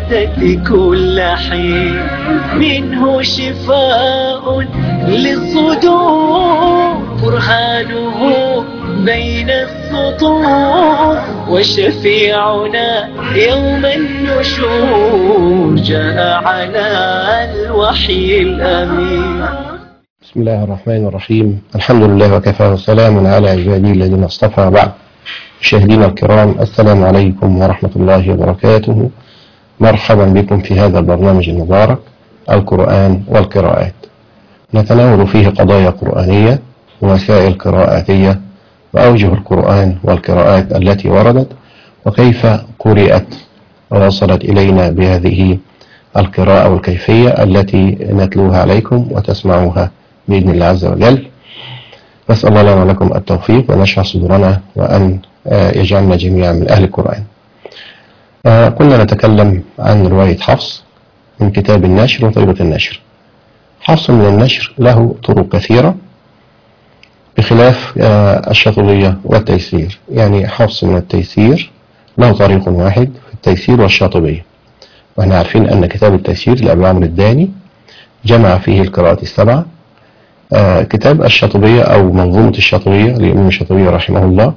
العبادة كل حين منه شفاء للصدور برهانه بين السطور وشفيعنا يوم النشور جاء على الوحي الأمين بسم الله الرحمن الرحيم الحمد لله وكفى وسلام على عبادي الذين اصطفى بعد مشاهدينا الكرام السلام عليكم ورحمة الله وبركاته مرحبا بكم في هذا البرنامج المبارك القرآن والقراءات نتناول فيه قضايا قرآنية ومسائل قراءاتية وأوجه القرآن والقراءات التي وردت وكيف قرأت ووصلت إلينا بهذه القراءة والكيفية التي نتلوها عليكم وتسمعوها بإذن الله عز وجل نسأل الله لنا ولكم التوفيق ونشرح صدورنا وأن يجعلنا جميعا من أهل القرآن كنا نتكلم عن رواية حفص من كتاب النشر وطيبة النشر حفص من النشر له طرق كثيرة بخلاف الشاطبية والتيسير يعني حفص من التيسير له طريق واحد في التيسير والشاطبية واحنا عارفين أن كتاب التيسير لأبي عمرو الداني جمع فيه القراءات السبعة آه كتاب الشاطبية أو منظومة الشاطبية لإمام الشاطبية رحمه الله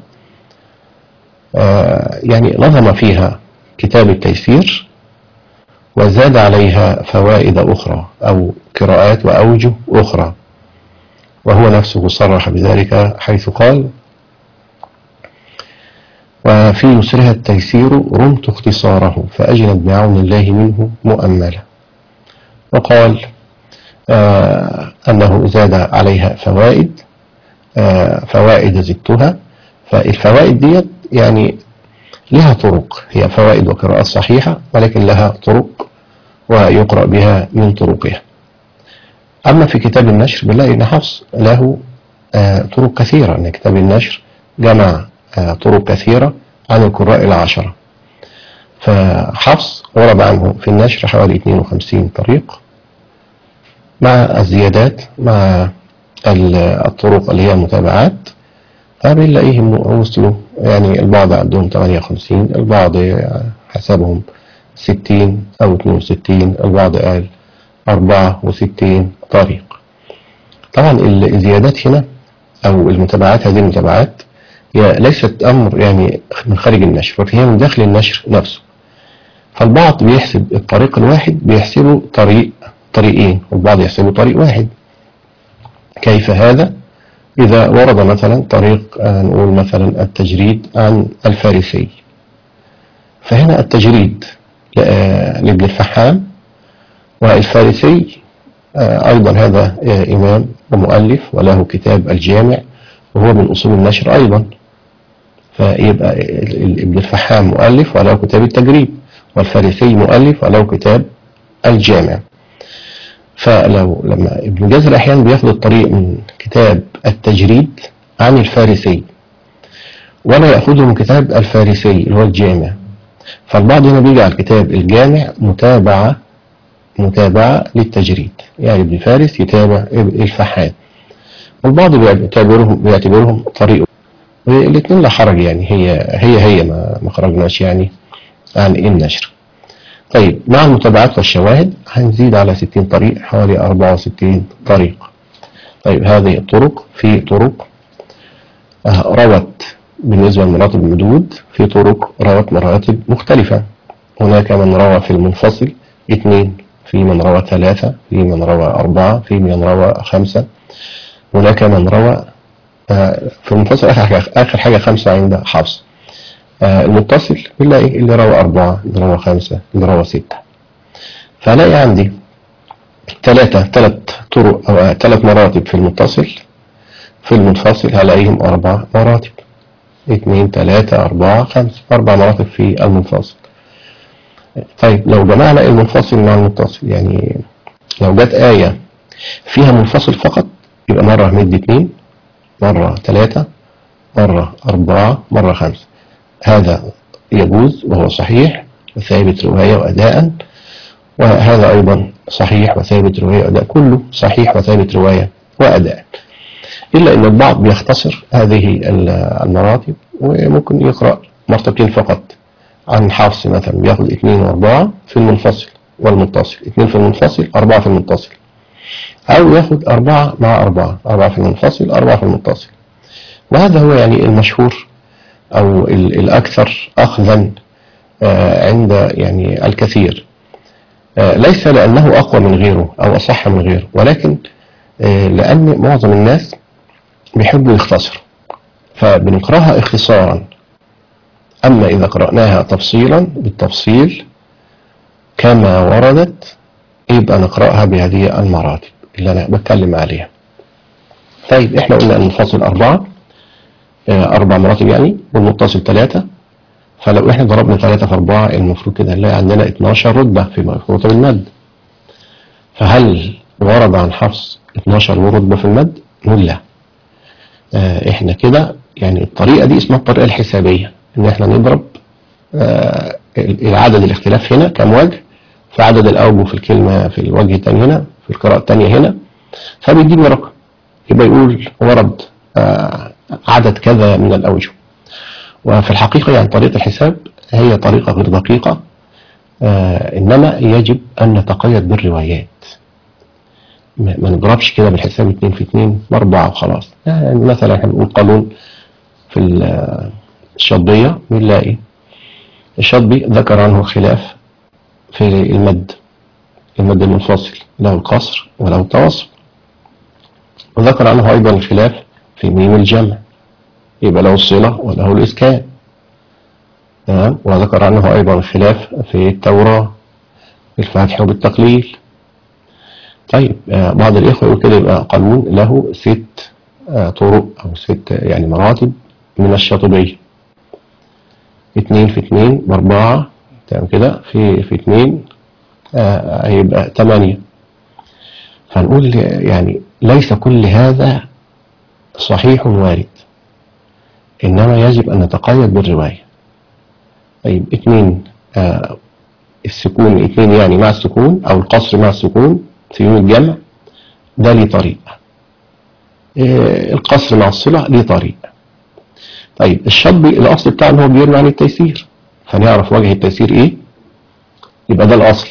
آه يعني نظم فيها كتاب التيسير وزاد عليها فوائد أخرى أو قراءات وأوجه أخرى وهو نفسه صرح بذلك حيث قال وفي يسرها التيسير رمت اختصاره فأجنب بعون الله منه مؤملا وقال آه أنه زاد عليها فوائد آه فوائد زدتها فالفوائد ديت يعني لها طرق هي فوائد وقراءات صحيحة ولكن لها طرق ويقرأ بها من طرقها أما في كتاب النشر بنلاقي أن حفص له آه طرق كثيرة أن كتاب النشر جمع طرق كثيرة عن القراء العشرة فحفص ورد عنه في النشر حوالي 52 طريق مع الزيادات مع الطرق اللي هي المتابعات فبنلاقيهم وصلوا يعني البعض عندهم 58 البعض حسبهم 60 أو 62 البعض قال 64 طريق طبعا الزيادات هنا أو المتابعات هذه المتابعات هي ليست أمر يعني من خارج النشر ولكن هي من داخل النشر نفسه فالبعض بيحسب الطريق الواحد بيحسبه طريق طريقين والبعض يحسبه طريق واحد كيف هذا إذا ورد مثلا طريق نقول مثلا التجريد عن الفارسي فهنا التجريد لابن الفحام والفارسي أيضا هذا إمام ومؤلف وله كتاب الجامع وهو من أصول النشر أيضا فيبقى ابن الفحام مؤلف وله كتاب التجريب والفارسي مؤلف وله كتاب الجامع فلو لما ابن جزر أحيانا بياخد الطريق من كتاب التجريد عن الفارسي ولا يأخذه من كتاب الفارسي اللي هو الجامع فالبعض هنا بيجعل كتاب الجامع متابعة متابعة للتجريد يعني ابن فارس يتابع الفحام والبعض بيعتبرهم بيعتبرهم طريق الاثنين لا حرج يعني هي هي هي ما ما خرجناش يعني عن النشر طيب مع المتابعات والشواهد هنزيد على 60 طريق حوالي 64 طريق طيب هذه الطرق في طرق روت بالنسبة لمراتب المدود في طرق روت مراتب مختلفة هناك من روى في المنفصل اثنين في من روى ثلاثة في من روى أربعة في من روى خمسة هناك من روى في المنفصل آخر حاجة, آخر حاجة خمسة عند حفص المتصل بنلاقي اللي روى أربعة اللي روى خمسة اللي روى ستة فلاقي عندي ثلاثة ثلاث طرق أو ثلاث مراتب في المتصل في المنفصل هلاقيهم أربع مراتب اثنين ثلاثة أربعة خمسة أربع مراتب في المنفصل طيب لو جمعنا المنفصل مع المتصل يعني لو جت آية فيها منفصل فقط يبقى مرة مد اتنين مرة ثلاثة مرة أربعة مرة خمسة هذا يجوز وهو صحيح وثابت رواية وأداء وهذا أيضا صحيح وثابت رواية وأداء كله صحيح وثابت رواية وأداء إلا أن البعض بيختصر هذه المراتب وممكن يقرأ مرتبتين فقط عن حفص مثلا بياخد اتنين واربعة في المنفصل والمتصل اتنين في المنفصل اربعة في المتصل او ياخد اربعة مع اربعة اربعة في المنفصل اربعة في المتصل وهذا هو يعني المشهور او ال- الاكثر اخذا آه، عند يعني الكثير آه، ليس لانه اقوى من غيره او اصح من غيره ولكن آه، لان معظم الناس بيحبوا يختصروا فبنقراها اختصارا أما إذا قرأناها تفصيلا بالتفصيل كما وردت يبقى نقرأها بهذه المراتب اللي أنا بتكلم عليها طيب إحنا قلنا المنفصل أربعة آه، أربع مراتب يعني والمتصل ثلاثة فلو إحنا ضربنا ثلاثة في أربعة المفروض كده نلاقي عندنا 12 رتبة في رتب المد فهل ورد عن حفص 12 رتبة في المد؟ نقول لا آه، إحنا كده يعني الطريقة دي اسمها الطريقة الحسابية إن إحنا نضرب آه، العدد الاختلاف هنا كم وجه في عدد الأوجه في الكلمة في الوجه الثاني هنا في القراءة الثانية هنا فبيديني رقم يبقى يقول ورد آه، عدد كذا من الأوجه وفي الحقيقة يعني طريقة الحساب هي طريقة غير دقيقة آه، إنما يجب أن نتقيد بالروايات ما ما نضربش كده بالحساب اتنين في اتنين بأربعة وخلاص يعني مثلا احنا بنقول قانون في ال- الشطبية بنلاقي الشطبي ذكر عنه خلاف في المد المد المنفصل له القصر وله التوسط وذكر عنه أيضا الخلاف في ميم الجمع يبقى له الصلة وله الإسكان تمام وذكر عنه أيضا الخلاف في التوراة بالفتح وبالتقليل طيب آه، بعض الإخوة يقول كده يبقى قانون له ست آه، طرق أو ست يعني مراتب من الشاطبية اتنين في اتنين بأربعة تمام كده في في اتنين آه، هيبقى تمانية فنقول يعني ليس كل هذا صحيح وارد إنما يجب أن نتقيد بالرواية طيب اتنين آه السكون اتنين يعني مع السكون أو القصر مع السكون في يوم الجمع ده ليه طريق آه القصر مع الصلة ليه طريق طيب الشطبي الأصل بتاعه إن هو بيروي عن التيسير فنعرف وجه التيسير إيه يبقى ده الأصل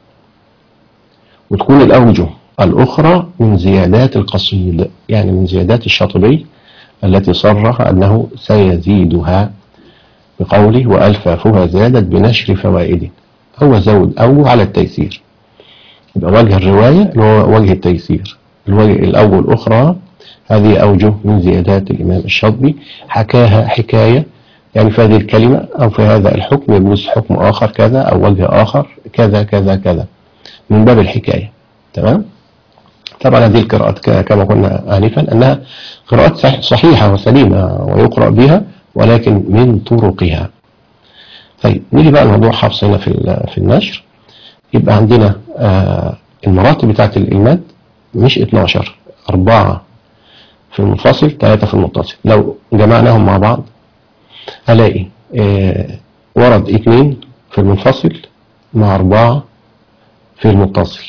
وتكون الأوجه الأخرى من زيادات القصيد يعني من زيادات الشاطبي التي صرح أنه سيزيدها بقوله وألفافها زادت بنشر فوائد هو زود أو على التيسير يبقى وجه الرواية اللي هو وجه التيسير الوجه الأول الأخرى هذه أوجه من زيادات الإمام الشاطبي حكاها حكاية يعني في هذه الكلمة أو في هذا الحكم يجوز حكم آخر كذا أو وجه آخر كذا كذا كذا من باب الحكاية تمام طبعا هذه القراءات ك- كما قلنا آنفا أنها قراءات صح- صحيحة وسليمة ويقرأ بها ولكن من طرقها طيب نيجي بقى لموضوع حفص هنا في ال- في النشر يبقى عندنا آه، المراتب بتاعت الماد مش 12 أربعة في المنفصل ثلاثة في المتصل لو جمعناهم مع بعض هلاقي آه، ورد اثنين في المنفصل مع أربعة في المتصل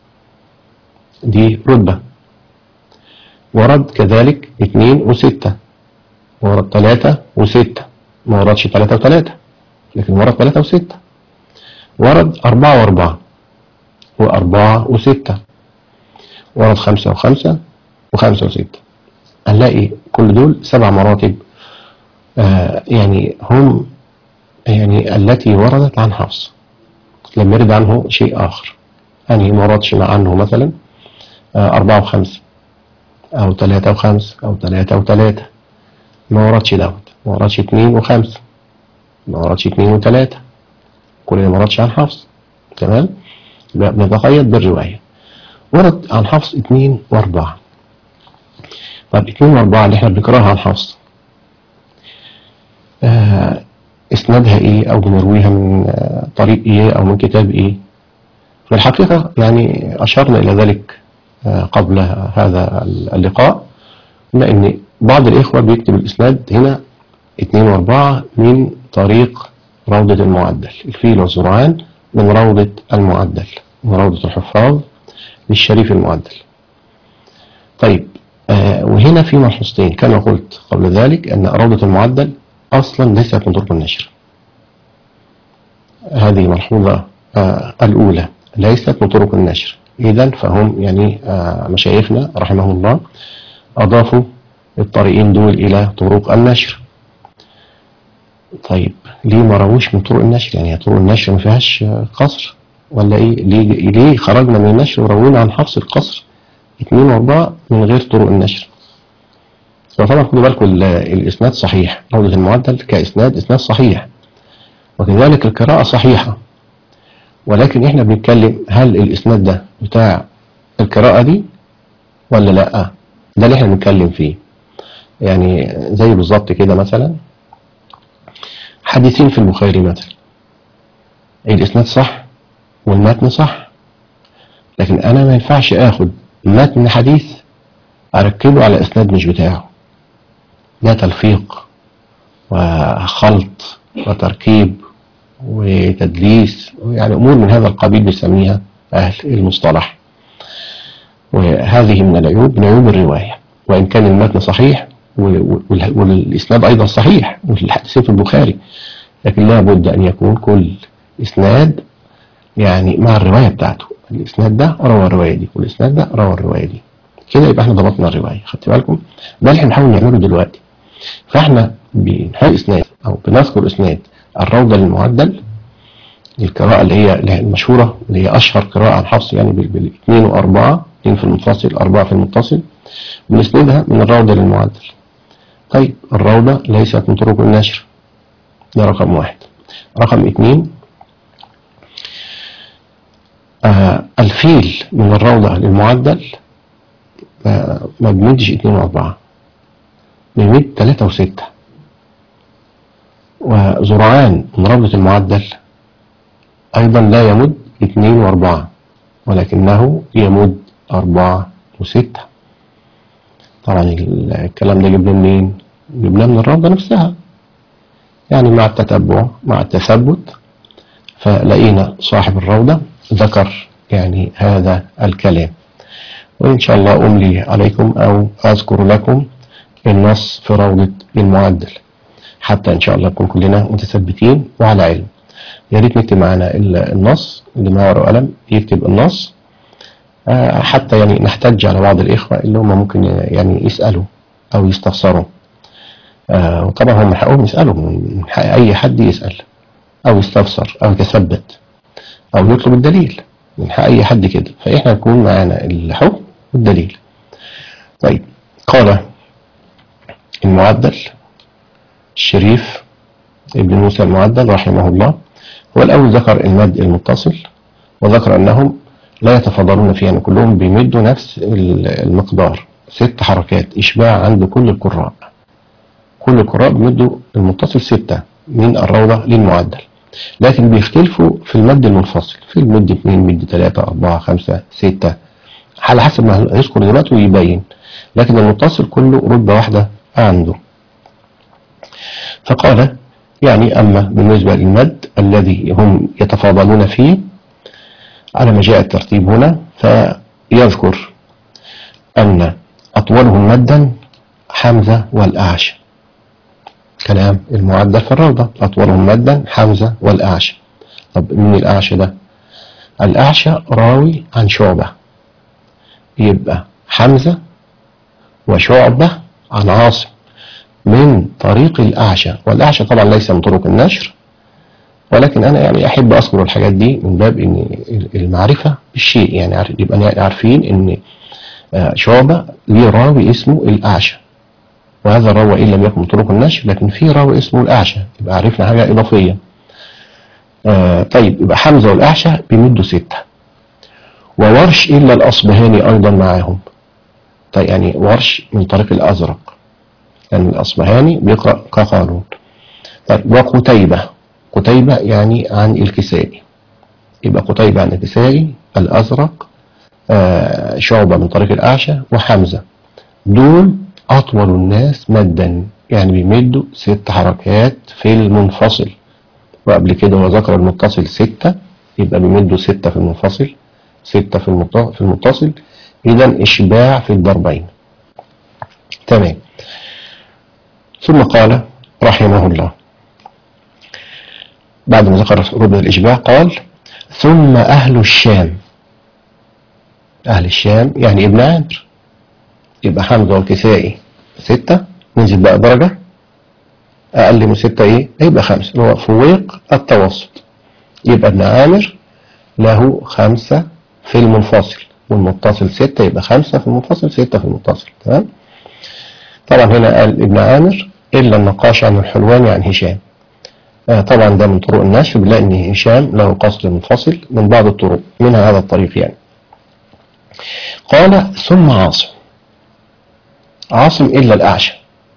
دي رتبة ورد كذلك اثنين وستة ورد ثلاثة وستة ما وردش ثلاثة وثلاثة لكن ورد ثلاثة وستة ورد أربعة وأربعة وأربعة وستة ورد خمسة وخمسة وخمسة وستة هنلاقي كل دول سبع مراتب آه يعني هم يعني التي وردت عن حفص لم يرد عنه شيء آخر يعني ما وردش مع عنه مثلا آه أربعة وخمسة أو ثلاثة وخمسة أو ثلاثة وثلاثة ما وردش دوت ما وردش اثنين وخمسة ما وردش اثنين وثلاثة كل اللي ما وردش عن حفص تمام يبقى بنتقيد بالرواية ورد عن حفص اثنين وأربعة طب اثنين وأربعة اللي احنا بنقراها عن حفص آه اسنادها ايه او بنرويها من آه طريق ايه او من كتاب ايه في الحقيقة يعني اشرنا الى ذلك آه قبل هذا اللقاء لان بعض الاخوة بيكتب الاسناد هنا اثنين واربعة من طريق روضة المعدل الفيل والزرعان من روضة المعدل من روضة الحفاظ للشريف المعدل طيب آه وهنا في ملحوظتين كما قلت قبل ذلك أن روضة المعدل أصلا ليست من طرق النشر هذه ملحوظة آه، الأولى ليست من طرق النشر إذا فهم يعني آه، مشايخنا رحمه الله أضافوا الطريقين دول إلى طرق النشر طيب ليه ما رووش من طرق النشر يعني طرق النشر ما فيهاش آه، قصر ولا ايه ليه, ليه خرجنا من النشر وروينا عن حفص القصر اثنين واربعة من غير طرق النشر فطبعا خدوا بالكم ال- الاسناد صحيح روضة المعدل كاسناد اسناد صحيح وكذلك القراءة صحيحة ولكن احنا بنتكلم هل الاسناد ده بتاع القراءة دي ولا لا ده اللي احنا بنتكلم فيه يعني زي بالظبط كده مثلا حديثين في البخاري مثلا الاسناد صح والمتن صح لكن انا ما ينفعش اخد متن حديث اركبه على اسناد مش بتاعه ده تلفيق وخلط وتركيب وتدليس يعني امور من هذا القبيل بيسميها اهل المصطلح وهذه من العيوب من عيوب الروايه وان كان المتن صحيح و- وال- والاسناد ايضا صحيح والحديثين في البخاري لكن لا بد ان يكون كل اسناد يعني مع الروايه بتاعته الاسناد ده روى الروايه دي والاسناد ده روى الروايه دي كده يبقى احنا ضبطنا الروايه خدت بالكم ده اللي احنا بنحاول نعمله دلوقتي فاحنا بنحاول اسناد او بنذكر اسناد الروضه للمعدل القراءه اللي هي اللي هي المشهوره اللي هي اشهر قراءه عن حفص يعني بال- بالاثنين واربعه اثنين في المنفصل اربعه في المتصل بنسندها من الروضه للمعدل طيب الروضه ليست من طرق النشر ده رقم واحد رقم اثنين آه الفيل من الروضة للمعدل آه ما بيمدش اتنين واربعة بيمد تلاتة وستة وزرعان من روضة المعدل أيضا لا يمد اتنين واربعة ولكنه يمد أربعة وستة طبعا الكلام ده جبناه منين؟ جبناه من الروضة نفسها يعني مع التتبع مع التثبت فلقينا صاحب الروضة ذكر يعني هذا الكلام وإن شاء الله أملي عليكم أو أذكر لكم النص في روضة المعدل حتى إن شاء الله نكون كلنا متثبتين وعلى علم يا ريت نكتب معانا ال- النص اللي معاه ورقة وقلم يكتب النص آه، حتى يعني نحتج على بعض الإخوة اللي هم ممكن يعني يسألوا أو يستفسروا آه، وطبعا هم من حقهم يسألوا من حق أي حد يسأل أو يستفسر أو يتثبت أو يطلب الدليل من حق أي حد كده فإحنا نكون معانا الحكم والدليل طيب قال المعدل الشريف ابن موسى المعدل رحمه الله هو الأول ذكر المد المتصل وذكر أنهم لا يتفاضلون فيه يعني كلهم بيمدوا نفس المقدار ست حركات إشباع عند كل القراء كل القراء بيمدوا المتصل ستة من الروضة للمعدل لكن بيختلفوا في المد المنفصل في المد اثنين مد ثلاثة أربعة خمسة ستة على حسب ما هيذكر دلوقتي ويبين لكن المتصل كله رتبة واحدة عنده فقال يعني أما بالنسبة للمد الذي هم يتفاضلون فيه على ما جاء الترتيب هنا فيذكر أن أطولهم مدا حمزة والأعشى كلام المعدل في الروضة أطولهم مدا حمزة والأعشى طب مين الأعشى ده الأعشى راوي عن شعبة يبقى حمزة وشعبة عن عاصم من طريق الأعشى والأعشى طبعا ليس من طرق النشر ولكن أنا يعني أحب أذكر الحاجات دي من باب إن المعرفة بالشيء يعني عارف- يبقى عارفين إن آه، شعبة ليه راوي اسمه الأعشى وهذا الراوي إن لم يكن من طرق النشر لكن في راوي اسمه الأعشى يبقى عرفنا حاجة إضافية آه طيب يبقى حمزة والأعشى بيمدوا ستة وورش إلا الأصبهاني أيضا معاهم طيب يعني ورش من طريق الأزرق يعني الأصبهاني بيقرأ كقانون طيب وقتيبة قتيبة يعني عن الكسائي يبقى قتيبة عن الكسائي الأزرق آه شعبة من طريق الأعشى وحمزة دول أطول الناس مدا يعني بيمدوا ست حركات في المنفصل وقبل كده هو ذكر المتصل ستة يبقى بيمدوا ستة في المنفصل ستة في المط- في المتصل إذا إشباع في الضربين تمام ثم قال رحمه الله بعد ما ذكر ربع الإشباع قال ثم أهل الشام أهل الشام يعني ابن عامر يبقى حمزة والكسائي ستة ننزل بقى درجة أقل من ستة إيه؟ يبقى خمسة اللي هو فويق التوسط يبقى ابن عامر له خمسة في المنفصل والمتصل ستة يبقى خمسة في المنفصل ستة في المتصل تمام طبعا هنا قال ابن عامر إلا النقاش عن الحلواني عن هشام آه طبعا ده من طرق النشر بنلاقي ان هشام له قصد منفصل من بعض الطرق منها هذا الطريق يعني قال ثم عاصم عاصم إلا الأعشى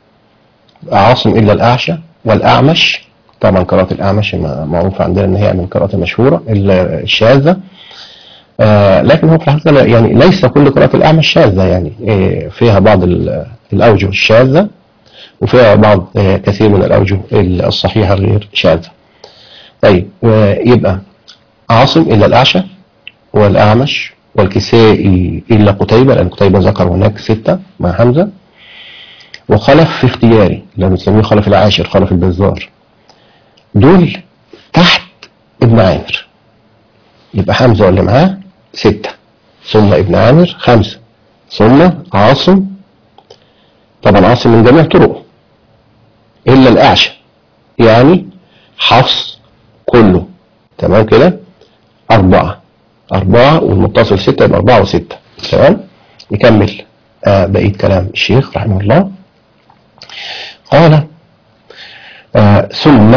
عاصم إلا الأعشى والأعمش طبعا قراءة الأعمش معروفة عندنا إن هي من القراءات المشهورة إلا الشاذة آه لكن هو في الحقيقة يعني ليس كل قراءة الأعمش شاذة يعني آه فيها بعض الأوجه الشاذة وفيها بعض آه كثير من الأوجه الصحيحة غير شاذة طيب يبقى عاصم إلا الأعشى والأعمش والكسائي إلا قتيبة لأن قتيبة ذكر هناك ستة مع حمزة وخلف في اختياري اللي بنسميه خلف العاشر خلف البزار دول تحت ابن عامر يبقى حمزة واللي معاه ستة ثم ابن عامر خمسة ثم عاصم طبعا عاصم من جميع طرقه إلا الأعشى يعني حفص كله تمام كده أربعة أربعة والمتصل ستة يبقى أربعة وستة تمام نكمل آه بقية كلام الشيخ رحمه الله قال آه ثم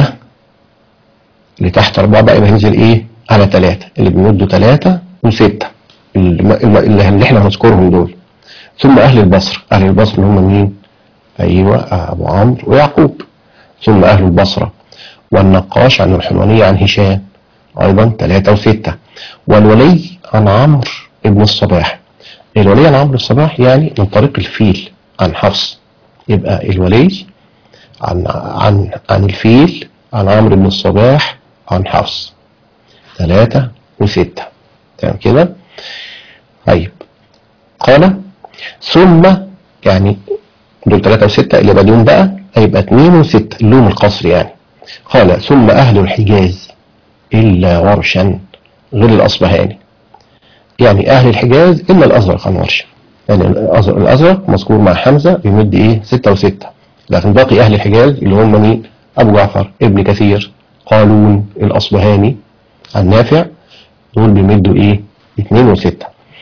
لتحت أربعة بقى يبقى ينزل إيه على ثلاثة اللي بيمدوا ثلاثة وستة اللي, اللي احنا هنذكرهم دول ثم أهل البصر أهل البصر اللي هم مين أيوة أبو عمرو ويعقوب ثم أهل البصرة والنقاش عن الحلوانية عن هشام أيضا ثلاثة وستة والولي عن عمرو ابن الصباح الولي عن عمرو الصباح يعني من طريق الفيل عن حفص يبقى الولي عن عن عن الفيل عن عمرو بن الصباح عن حفص ثلاثة وستة تمام كده طيب قال ثم يعني دول ثلاثة وستة اللي بعدين بقى هيبقى اثنين وستة اللوم القصر يعني قال ثم أهل الحجاز إلا ورشا غير الأصبهاني يعني أهل الحجاز إلا الأزرق عن ورشا يعني الأزرق مذكور مع حمزة بيمد إيه ستة وستة لكن باقي أهل الحجاز اللي هم مين أبو جعفر ابن كثير قالون الأصبهاني النافع دول بيمدوا إيه اتنين وستة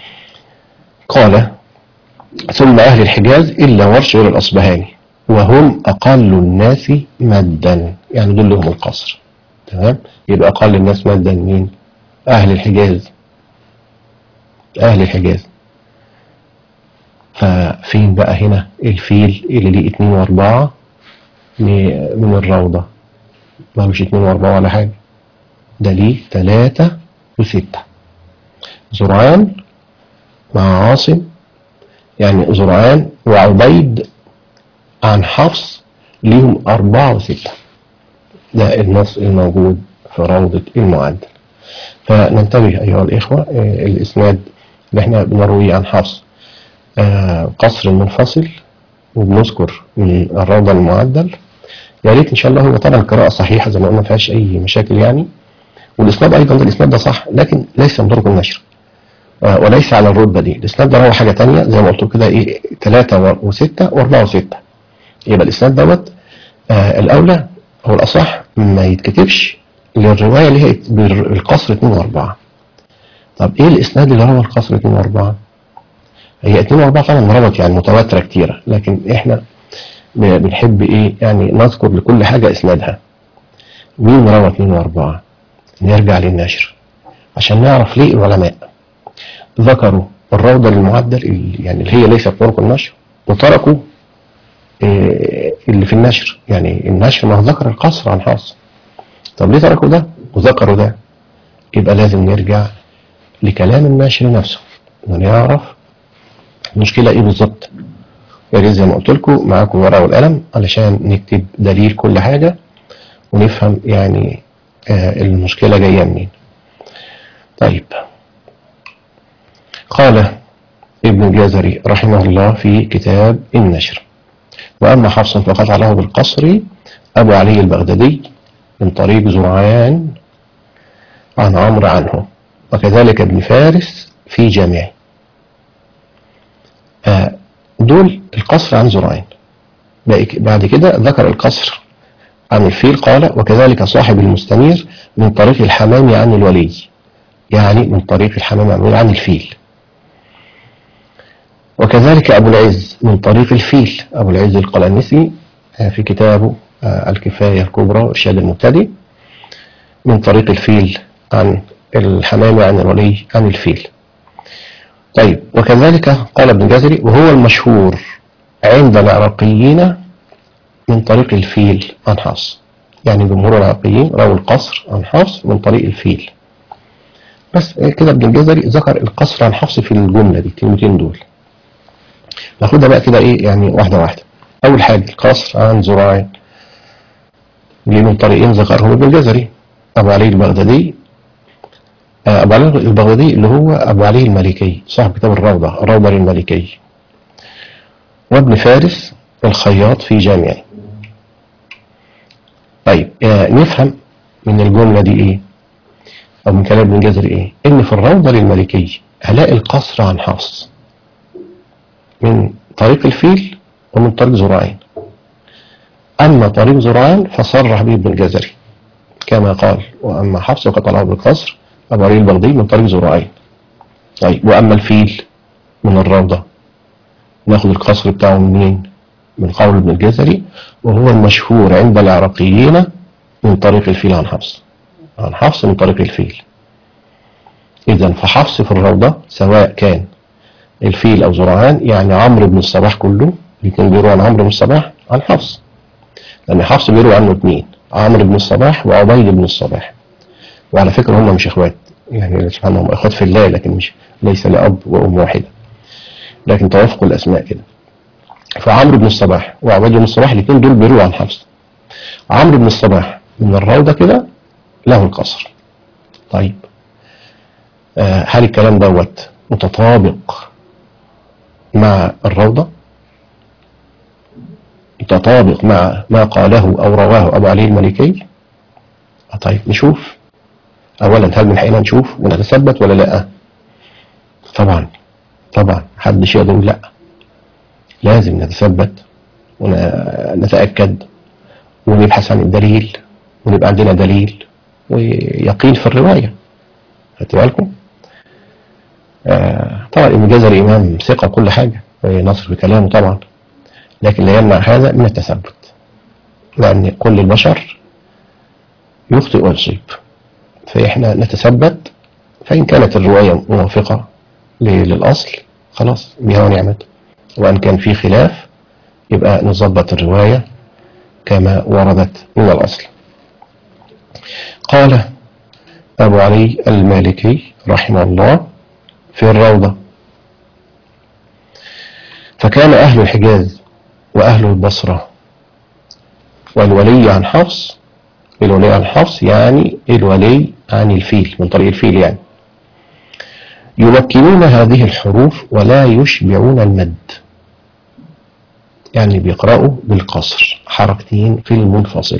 قال ثم أهل الحجاز إلا ورش غير الأصبهاني وهم أقل الناس مدا يعني دول لهم القصر تمام يبقى أقل الناس مدا مين أهل الحجاز أهل الحجاز ففين بقى هنا الفيل اللي ليه اتنين واربعة من الروضة مالوش اتنين واربعة ولا حاجة ده ليه تلاتة وستة زرعان مع عاصم يعني زرعان وعبيد عن حفص ليهم أربعة وستة ده النص الموجود في روضة المعدل فننتبه أيها الإخوة الإسناد اللي احنا بنرويه عن حفص قصر منفصل وبنذكر من الروضة المعدل يا ريت ان شاء الله هو طبعا القراءة صحيحة زي ما قلنا ما فيهاش اي مشاكل يعني والاسناد ايضا الاسناد ده صح لكن ليس من طرق النشر وليس على الرتبة دي الاسناد ده هو حاجة تانية زي ما قلت كده ايه ثلاثة وستة واربعة وستة يبقى الاسناد دوت آه الاولى هو الاصح ما يتكتبش للرواية اللي هي القصر 2 واربعة طب ايه الاسناد اللي روى القصر 2 واربعة هي 2 و4 طبعا روت يعني متواترة كتيرة لكن احنا بنحب ايه يعني نذكر لكل حاجة اسنادها مين روى 2 و4 نرجع للنشر عشان نعرف ليه العلماء ذكروا الروضة للمعدل يعني اللي هي ليست طرق النشر وتركوا إيه اللي في النشر يعني النشر ما ذكر القصر عن حاصل طب ليه تركوا ده وذكروا ده يبقى لازم نرجع لكلام الناشر نفسه ونعرف المشكلة ايه بالظبط يا ريت زي ما قلت لكم معاكم ورقة والقلم علشان نكتب دليل كل حاجة ونفهم يعني آه المشكلة جاية منين طيب قال ابن الجزري رحمه الله في كتاب النشر وأما حفص فقطع له بالقصر أبو علي البغدادي من طريق زرعان عن عمرو عنه وكذلك ابن فارس في جامعه آه، دول القصر عن زرعان بعد كده ذكر القصر عن الفيل قال وكذلك صاحب المستنير من طريق الحمام عن الولي يعني من طريق الحمام عن الولي عن الفيل وكذلك أبو العز من طريق الفيل أبو العز القلنسي آه، في كتابه آه، الكفاية الكبرى إرشاد المبتدئ من طريق الفيل عن الحمام عن الولي عن الفيل طيب وكذلك قال ابن جزري وهو المشهور عند العراقيين من طريق الفيل عن حفص يعني جمهور العراقيين رووا القصر عن حفص من طريق الفيل بس كده ابن الجزري ذكر القصر عن حفص في الجملة دي الكلمتين دول ناخدها بقى كده ايه يعني واحدة واحدة أول حاجة القصر عن زراعين دي من طريقين ذكرهم ابن الجزري أبو علي البغدادي آه، أبو علي البغدادي اللي هو أبو علي المالكي صاحب كتاب الروضة الروضة للمالكي وابن فارس الخياط في جامعه طيب آه نفهم من الجملة دي ايه او من كلام ابن جزري ايه ان في الروضة للمالكي هلاقي القصر عن حفص من طريق الفيل ومن طريق زرعين اما طريق زرعين فصرح به ابن الجزري كما قال واما حفص وقد طلعه بالقصر ابو علي البغدي من طريق زرعين طيب واما الفيل من الروضة ناخد القصر بتاعه منين من قول ابن الجزري وهو المشهور عند العراقيين من طريق الفيل عن حفص عن حفص من طريق الفيل إذا فحفص في الروضة سواء كان الفيل أو زرعان يعني عمرو بن الصباح كله الاثنين بيروا عن عمرو بن الصباح عن حفص لأن حفص بيروا عنه اثنين عمرو بن الصباح وعبيد بن الصباح وعلى فكرة هم مش اخوات يعني سبحان الله هم اخوات في الله لكن مش ليس لأب وأم واحدة لكن توافقوا الأسماء كده فعمرو بن الصباح وعبيد بن الصباح الاثنين دول بيروا عن حفص عمرو بن الصباح من الروضة كده له القصر طيب آه هل الكلام دوت متطابق مع الروضة متطابق مع ما قاله أو رواه أبو علي الملكي آه طيب نشوف أولا هل من حقنا نشوف ونتثبت ولا لا طبعا طبعا حدش يقدر لا لازم نتثبت ونتأكد ونبحث عن الدليل ونبقى عندنا دليل ويقين في الرواية خدت بالكم آه طبعا ابن جزري إمام ثقة كل حاجة نصر بكلامه طبعا لكن لا يمنع هذا من التثبت لأن كل البشر يخطئ ويصيب فإحنا نتثبت فإن كانت الرواية موافقة للأصل خلاص بها ونعمته وأن كان في خلاف يبقى نظبط الرواية كما وردت من الأصل قال أبو علي المالكي رحمه الله في الروضة فكان أهل الحجاز وأهل البصرة والولي عن حفص الولي عن حفص يعني الولي عن الفيل من طريق الفيل يعني يمكنون هذه الحروف ولا يشبعون المد يعني بيقرأوا بالقصر حركتين في المنفصل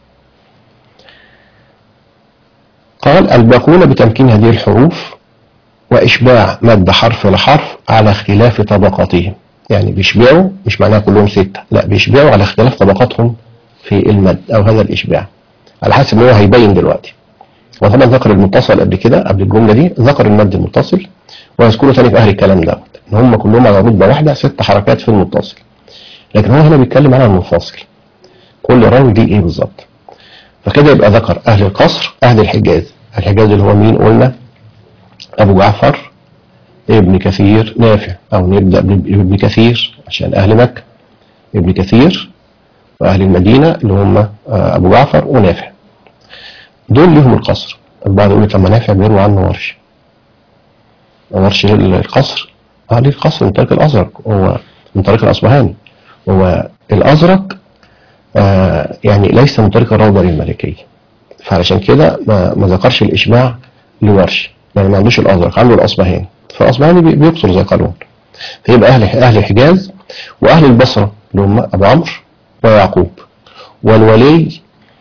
قال الباقون بتمكين هذه الحروف وإشباع مد حرف لحرف على اختلاف طبقاتهم يعني بيشبعوا مش معناها كلهم ستة لا بيشبعوا على اختلاف طبقاتهم في المد أو هذا الإشباع على حسب ما هو هيبين دلوقتي وطبعا ذكر المتصل قبل كده قبل الجملة دي ذكر المد المتصل ويذكره ثاني في أهل الكلام دوت إن هم كلهم على رتبة واحدة ست حركات في المتصل لكن هو هنا بيتكلم عن المنفصل كل راوي دي ايه بالظبط فكده يبقى ذكر اهل القصر اهل الحجاز الحجاز اللي هو مين قلنا ابو جعفر ابن كثير نافع او نبدا بابن كثير عشان اهل مكه ابن كثير واهل المدينه اللي هم ابو جعفر ونافع دول لهم القصر البعض يقول لك لما نافع بيروي عنه ورش ورش القصر اه ليه القصر من طريق الازرق هو من طريق الاصبهاني هو الأزرق آه يعني ليس من طريق الروضة للملكية فعلشان كده ما, ما ذكرش الإشباع لورش يعني ما عندوش الأزرق عنده الأصبهاني فالأصبهاني بيقصر زي قانون فيبقى أهل أهل الحجاز وأهل البصرة اللي هم أبو عمرو ويعقوب والولي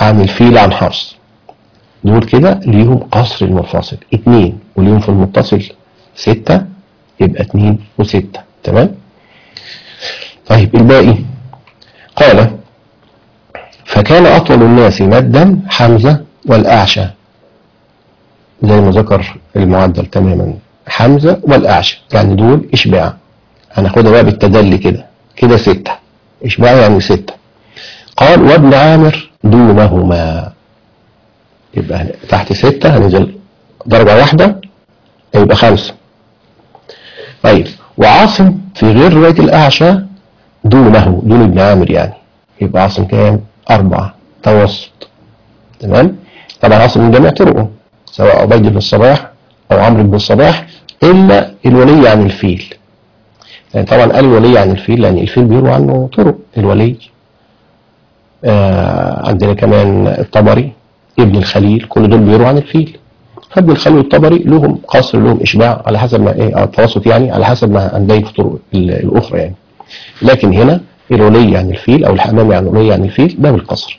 عن الفيل عن حفص دول كده ليهم قصر المنفصل اتنين وليهم في المتصل ستة يبقى اتنين وستة تمام طيب الباقي قال فكان أطول الناس مدا حمزة والأعشى زي ما ذكر المعدل تماما حمزة والأعشى يعني دول إشباع هناخدها بقى بالتدلي كده كده ستة إشباع يعني ستة قال وابن عامر دونهما يبقى تحت ستة هننزل درجة واحدة يبقى خمسة طيب وعاصم في غير رواية الأعشى دونه دون ابن عامر يعني يبقى عاصم كام أربعة توسط تمام طبعا عاصم من جميع طرقه سواء عبيد بن الصباح أو عمرو بن الصباح إلا الولي عن الفيل يعني طبعا قال الولي عن الفيل لأن الفيل بيروى عنه طرق الولي آه عندنا كمان الطبري ابن الخليل كل دول بيروى عن الفيل فابن الخليل والطبري لهم قصر لهم إشباع على حسب ما إيه التوسط يعني على حسب ما هنلاقي في الطرق الأخرى يعني لكن هنا الولي عن الفيل أو الحمامي عن الولي عن الفيل ده بالقصر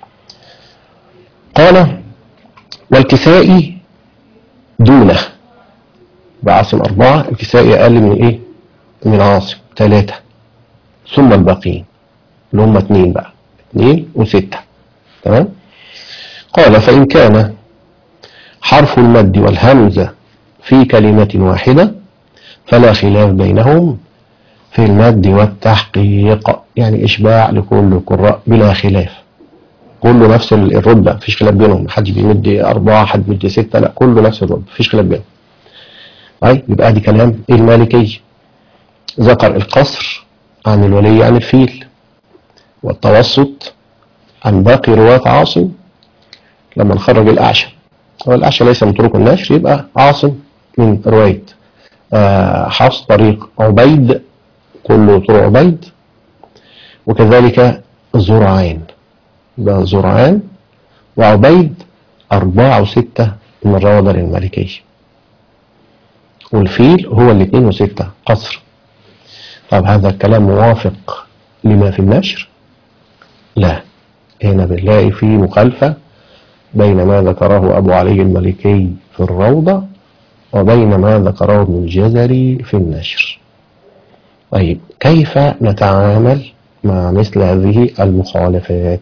قال والكسائي دونه بعاصم أربعة الكسائي أقل من إيه من عاصم ثلاثة ثم الباقيين اللي هم اثنين بقى اثنين وستة تمام قال فإن كان حرف المد والهمزة في كلمة واحدة فلا خلاف بينهم في المد والتحقيق يعني إشباع لكل القراء بلا خلاف كله نفس الرتبة مفيش خلاف بينهم حد بيمد أربعة حد بيمد ستة لا كله نفس الرتبة مفيش خلاف بينهم طيب يبقى دي كلام المالكي ذكر القصر عن الولي عن الفيل والتوسط عن باقي رواة عاصم لما نخرج الأعشى والأعشى ليس من طرق النشر يبقى عاصم من رواية آه حفص طريق عبيد كله طرق عبيد وكذلك زرعان يبقى زرعان وعبيد أربعة وستة من الروضة للمالكية والفيل هو الاثنين وستة قصر طب هذا الكلام موافق لما في النشر لا هنا بنلاقي فيه مخالفة بين ما ذكره أبو علي المالكي في الروضة وبين ما ذكره ابن الجزري في النشر طيب كيف نتعامل مع مثل هذه المخالفات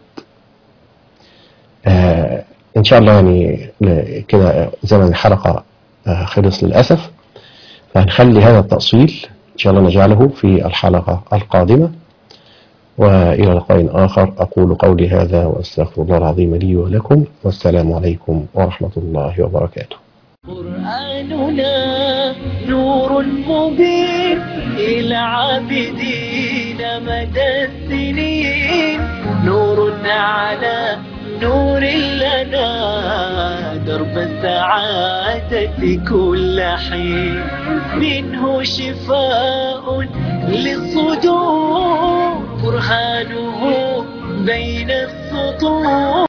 آه إن شاء الله يعني كده زمن الحلقة آه خلص للأسف فهنخلي هذا التأصيل إن شاء الله نجعله في الحلقة القادمة وإلى لقاء آخر أقول قولي هذا وأستغفر الله العظيم لي ولكم والسلام عليكم ورحمة الله وبركاته قرآننا نور مبين إلى عابدين مدى السنين نور على نور لنا درب السعادة كل حين منه شفاء للصدور برهانه بين السطور